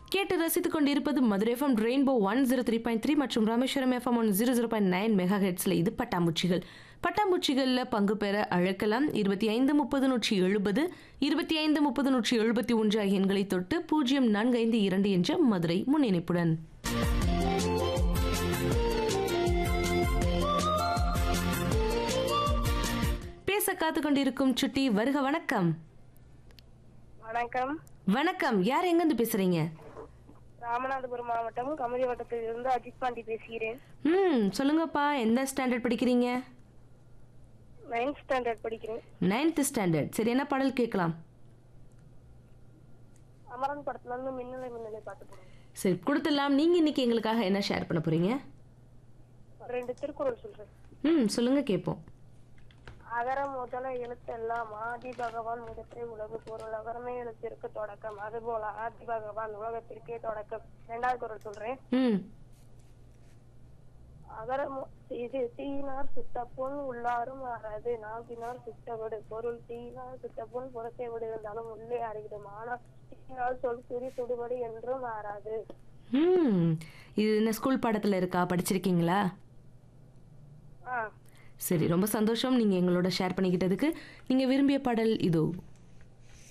கேட்டு ரசித்துக் கொண்டிருப்பது Madurai FM rainbow one zero three point three மற்றும் Rameswaram FM one zero zero point nine mega ஹெட்ஸில் இது பட்டாம்பூச்சிகள் பட்டாம்பூச்சிகளில் பங்கு பெற அழைக்கலாம் இருபத்தி ஐந்து முப்பது நூற்றி எழுபது இருபத்தி ஐந்து முப்பது நூற்றி எழுபத்தி ஒன்று ஆகிய எண்களை தொட்டு பூஜ்ஜியம் நான்கு ஐந்து இரண்டு என்ற மதுரை முன்னிணைப்புடன் பேச காத்து கொண்டிருக்கும் சுட்டி வருக வணக்கம் வணக்கம் வணக்கம் யார் எங்கேருந்து பேசுறீங்க ராமநாதபுரம் மாவட்டம் கமதி வட்டத்தில் இருந்து அஜித் பாண்டி பேசுகிறேன் ம் சொல்லுங்கப்பா எந்த ஸ்டாண்டர்ட் படிக்கிறீங்க நைன்த் ஸ்டாண்டர்ட் படிக்கிறேன் நைன்த் ஸ்டாண்டர்ட் சரி என்ன பாடல் கேட்கலாம் அமரன் படத்துல இருந்து மின்னலை மின்னலை பாட்டு போடுங்க சரி கொடுத்துடலாம் நீங்க இன்னைக்கு எங்களுக்காக என்ன ஷேர் பண்ண போறீங்க ரெண்டு திருக்குறள் சொல்றேன் ம் சொல்லுங்க கேட்போம் அகர முதல எழுத்தெல்லாம் ஆதி பகவான் முதற்றே உலகு பொருள் அகரமே எழுத்திற்கு தொடக்கம் அதுபோல ஆதி பகவான் உலகத்திற்கே தொடக்கம் ரெண்டாவது குரல் சொல்றேன் ம் அகர மு- இது தீனார் சுத்த பொன் உள்ளாரும் ஆறாது நாவினார் சுட்டவிடு பொருள் தீனார் சுட்ட பொன் புறத்தை விடு இருந்தாலும் உள்ளே அறிவிடும் ஆனால் தீனால் சொல் குறி சுடுபடி என்றும் மாறாது ம் இது என்ன ஸ்கூல் பாடத்தில் இருக்கா படிச்சிருக்கீங்களா ஆ சரி ரொம்ப சந்தோஷம் நீங்கள் எங்களோட ஷேர் பண்ணிக்கிட்டதுக்கு நீங்கள் விரும்பிய பாடல் இதோ